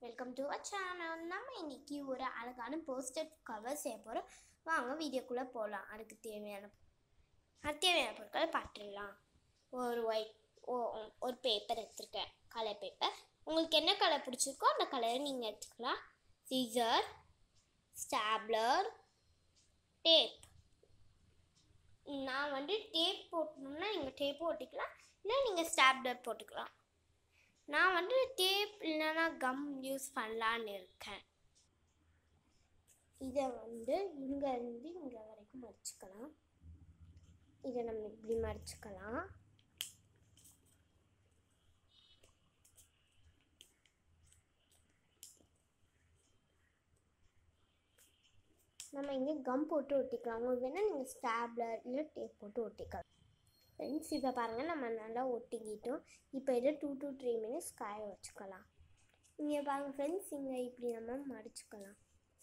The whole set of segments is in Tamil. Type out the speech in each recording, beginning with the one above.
வெல்கம் டு அ சேனல் நம்ம இன்னைக்கு ஒரு அழகான போஸ்டர் கவர் செய்ய போகிறோம் வாங்க வீடியோக்குள்ளே போகலாம் அதுக்கு தேவையான அதுக்கு தேவையான பொருட்களை பார்த்துடலாம் ஒரு ஒயிட் ஓ ஒரு பேப்பர் எடுத்திருக்கேன் கலர் பேப்பர் உங்களுக்கு என்ன கலர் பிடிச்சிருக்கோ அந்த கலரை நீங்கள் எடுத்துக்கலாம் சீசர் ஸ்டாப்லர் டேப் நான் வந்து டேப் போட்டணும்னா நீங்கள் டேப்பும் ஒட்டிக்கலாம் இல்லை நீங்கள் ஸ்டாப்லர் போட்டுக்கலாம் நான் வந்து டேப் இல்லைன்னா கம் யூஸ் பண்ணலான்னு இருக்கேன் இதை வந்து இங்கேருந்து இங்கே வரைக்கும் மடிச்சுக்கலாம் இதை நம்ம இப்படி மடிச்சுக்கலாம் நம்ம இங்கே கம் போட்டு ஒட்டிக்கலாம் உங்களுக்கு வேணால் நீங்கள் ஸ்டாப்லர் இல்லை டேப் போட்டு ஒட்டிக்கலாம் ஃப்ரெண்ட்ஸ் இப்போ பாருங்கள் நம்ம நல்லா ஒட்டிக்கிட்டோம் இப்போ இதை டூ டு த்ரீ மினிட்ஸ் காய வச்சுக்கலாம் இங்கே பாருங்கள் ஃப்ரெண்ட்ஸ் இங்கே இப்படி நம்ம மடிச்சுக்கலாம்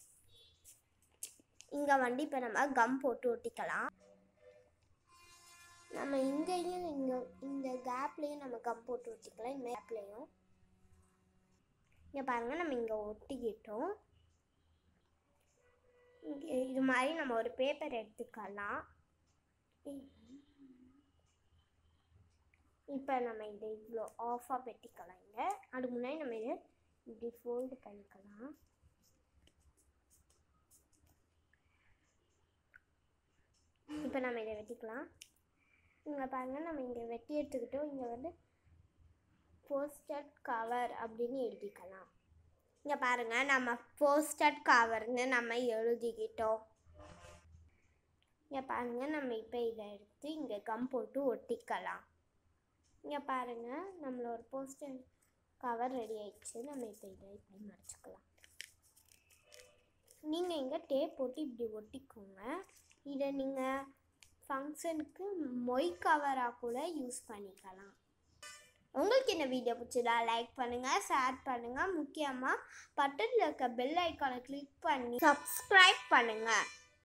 இங்கே வந்து இப்போ நம்ம கம் போட்டு ஒட்டிக்கலாம் நம்ம இங்கேயும் இங்கே இந்த கேப்லேயும் நம்ம கம் போட்டு ஒட்டிக்கலாம் இந்த கேப்லேயும் இங்கே பாருங்கள் நம்ம இங்கே ஒட்டிக்கிட்டோம் இங்கே இது மாதிரி நம்ம ஒரு பேப்பர் எடுத்துக்கலாம் இப்போ நம்ம இதை இவ்வளோ ஆஃபாக வெட்டிக்கலாம் இங்கே அதுக்கு முன்னாடி நம்ம இதை இப்படி ஃபோல்டு பண்ணிக்கலாம் இப்போ நம்ம இதை வெட்டிக்கலாம் இங்கே பாருங்கள் நம்ம இங்கே வெட்டி எடுத்துக்கிட்டோம் இங்கே வந்து போஸ்டட் கவர் அப்படின்னு எழுதிக்கலாம் இங்கே பாருங்கள் நம்ம போஸ்டட் கவர்னு நம்ம எழுதிக்கிட்டோம் இங்கே பாருங்கள் நம்ம இப்போ இதை எடுத்து இங்கே கம் போட்டு ஒட்டிக்கலாம் இங்கே பாருங்கள் நம்மளோட போஸ்டர் கவர் ரெடி ஆயிடுச்சு நம்ம இப்போ இதை இப்படி மடிச்சுக்கலாம் நீங்கள் இங்கே டேப் போட்டு இப்படி ஒட்டிக்கோங்க இதை நீங்கள் ஃபங்க்ஷனுக்கு மொய் கவராக கூட யூஸ் பண்ணிக்கலாம் உங்களுக்கு இந்த வீடியோ பிடிச்சதா லைக் பண்ணுங்கள் ஷேர் பண்ணுங்கள் முக்கியமாக பட்டனில் இருக்க பெல் ஐக்கானை கிளிக் பண்ணி சப்ஸ்கிரைப் பண்ணுங்கள்